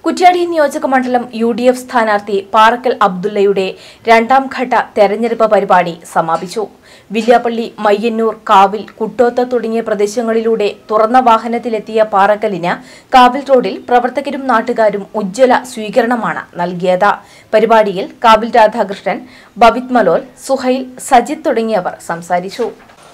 കുറ്റ്യാടി നിയോജക മണ്ഡലം U D F സ്ഥാനാർത്ഥി പാറക്കൽ അബ്ദുള്ളയുടെ രണ്ടാം ഘട്ട തെരഞ്ഞെടുപ്പ് പരിപാടി സമാപിച്ചു വില്യാപ്പള്ളി മയ്യന്നൂർ കാവിൽ കുട്ടോത്ത തുടങ്ങിയ പ്രദേശങ്ങളിലൂടെ തുറന്ന വാഹനത്തിലെത്തിയ പാറക്കലിന് കാവിൽ റോഡിൽ പ്രവർത്തകരും നാട്ടുകാരും ഉജ്ജ്വല സ്വീകരണമാണ് നൽകിയത് പരിപാടിയിൽ കാവിൽ രാധാകൃഷ്ണൻ ബബിത് മലോൽ സുഹൈൽ സജിത് തുടങ്ങിയവർ സംസാരിച്ചു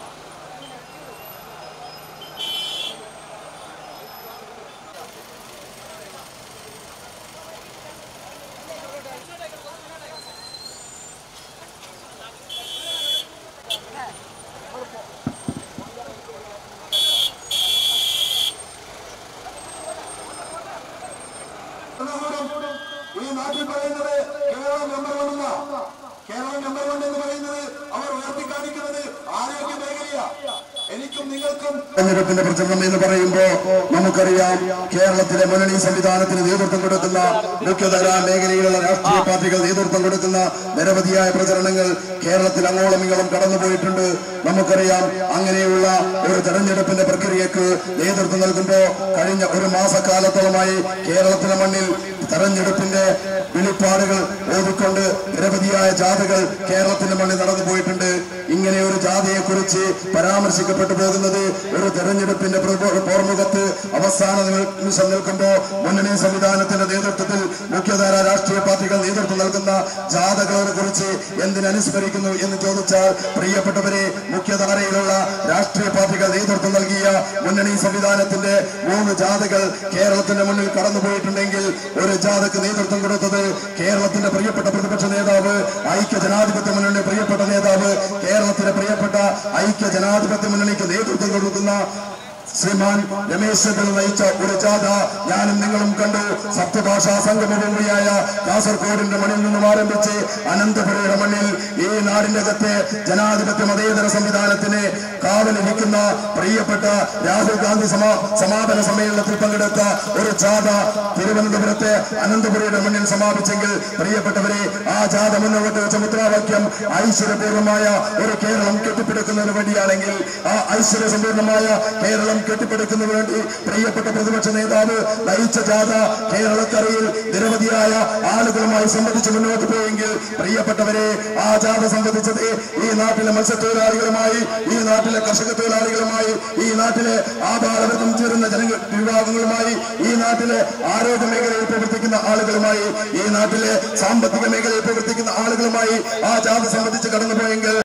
ഭരണകൂടം ഈ നാട്ടിൽ പറയുന്നത് കേരളം നമ്പർ വൺ എന്ന കേരളം നമ്പർ വൺ എന്ന് പറയുന്നത് അവർ ഉയർത്തി കാണിക്കുന്നത് ആരോഗ്യ മേഖലയാ എനിക്കും നിങ്ങൾക്കും തെരഞ്ഞെടുപ്പിന്റെ പ്രചരണം എന്ന് പറയുമ്പോ നമുക്കറിയാം കേരളത്തിലെ മുന്നണി സംവിധാനത്തിന് നേതൃത്വം കൊടുക്കുന്ന മുഖ്യധാരാ മേഖലയിലുള്ള രാഷ്ട്രീയ പാർട്ടികൾ നേതൃത്വം കൊടുക്കുന്ന നിരവധിയായ പ്രചരണങ്ങൾ കേരളത്തിൽ അങ്ങോളം ഇങ്ങോളം കടന്നുപോയിട്ടുണ്ട് നമുക്കറിയാം അങ്ങനെയുള്ള ഒരു തെരഞ്ഞെടുപ്പിന്റെ പ്രക്രിയക്ക് നേതൃത്വം നൽകുമ്പോ കഴിഞ്ഞ ഒരു മാസക്കാലത്തോളമായി കേരളത്തിലെ മണ്ണിൽ തെരഞ്ഞെടുപ്പിന്റെ വെളിപ്പാടുകൾ ഓതിക്കൊണ്ട് നിരവധിയായ ജാഥകൾ കേരളത്തിന്റെ മണ്ണിൽ നടന്നു പോയിട്ടുണ്ട് ഇങ്ങനെ ഒരു ജാഥയെ കുറിച്ച് പരാമർശിക്കപ്പെട്ടു പോകുന്നത് ഒരു തെരഞ്ഞെടുപ്പിന്റെ പ്രബോ- പോർമുഖത്ത് അവസാന നിമിഷം നിൽക്കുമ്പോൾ മുന്നണി സംവിധാനത്തിന്റെ നേതൃത്വത്തിൽ മുഖ്യധാര രാഷ്ട്രീയ പാർട്ടികൾ നേതൃത്വം നൽകുന്ന ജാഥകളെ കുറിച്ച് എന്തിനനുസ്മരിക്കുന്നു എന്ന് ചോദിച്ചാൽ പ്രിയപ്പെട്ടവരെ മുഖ്യധാരയിലുള്ള രാഷ്ട്രീയ പാർട്ടികൾ നേതൃത്വം നൽകിയ മുന്നണി സംവിധാനത്തിന്റെ മൂന്ന് ജാഥകൾ കേരളത്തിന്റെ മുന്നിൽ കടന്നുപോയിട്ടുണ്ടെങ്കിൽ ഒരു ജാഥക്ക് നേതൃത്വം കൊടുത്തത് കേരളത്തിന്റെ പ്രിയപ്പെട്ട പ്രതിപക്ഷ നേതാവ് ഐക്യ ജനാധിപത്യ മുന്നണിയുടെ പ്രിയപ്പെട്ട നേതാവ് കേരളത്തിലെ പ്രിയപ്പെട്ട ഐക്യ ജനാധിപത്യ മുന്നണിക്ക് നേതൃത്വം കൊടുക്കുന്ന ശ്രീമാൻ രമേശ് ചെന്നിത്തല നയിച്ച ഒരു ജാഥ ഞാനും നിങ്ങളും കണ്ടു സപ്തഭാഷാ സംഗമഭൂമിയായ കാസർഗോഡിന്റെ മണ്ണിൽ നിന്നും ആരംഭിച്ച് അനന്തപുരയുടെ മണ്ണിൽ ഈ നാടിന്റെ അകത്തെ ജനാധിപത്യ മതേതര സംവിധാനത്തിന് കാവലിരിക്കുന്ന പ്രിയപ്പെട്ട രാഹുൽ ഗാന്ധി സമാ സമാപന സമ്മേളനത്തിൽ പങ്കെടുത്ത ഒരു ജാഥ തിരുവനന്തപുരത്തെ അനന്തപുരയുടെ മണ്ണിൽ സമാപിച്ചെങ്കിൽ പ്രിയപ്പെട്ടവരെ ആ ജാഥ മുന്നോട്ട് വെച്ച മുദ്രാവാക്യം ഐശ്വര്യപൂർണമായ ഒരു കേരളം കെട്ടിപ്പടുക്കുന്നതിന് വേണ്ടിയാണെങ്കിൽ ആ ഐശ്വര്യസമ്പൂർണമായ കേരളം കെട്ടിപ്പടുക്കുന്നതിന് വേണ്ടി പ്രിയപ്പെട്ട പ്രതിപക്ഷ നേതാവ് നയിച്ച ജാഥ കേരളക്കരയിൽ നിരവധിയായ ആളുകളുമായി സംബന്ധിച്ച് മുന്നോട്ട് പോയെങ്കിൽ പ്രിയപ്പെട്ടവരെ ആ ജാഥ സംബന്ധിച്ചത് ഈ നാട്ടിലെ മത്സ്യത്തൊഴിലാളികളുമായി ഈ നാട്ടിലെ കർഷക തൊഴിലാളികളുമായി ഈ നാട്ടിലെ ആഭാരവർഗം ചേരുന്ന ജന വിഭാഗങ്ങളുമായി ഈ നാട്ടിലെ ആരോഗ്യ മേഖലയിൽ പ്രവർത്തിക്കുന്ന ആളുകളുമായി ഈ നാട്ടിലെ സാമ്പത്തിക മേഖലയിൽ പ്രവർത്തിക്കുന്ന ആളുകളുമായി ആ ജാഥ സംബന്ധിച്ച് കടന്നുപോയെങ്കിൽ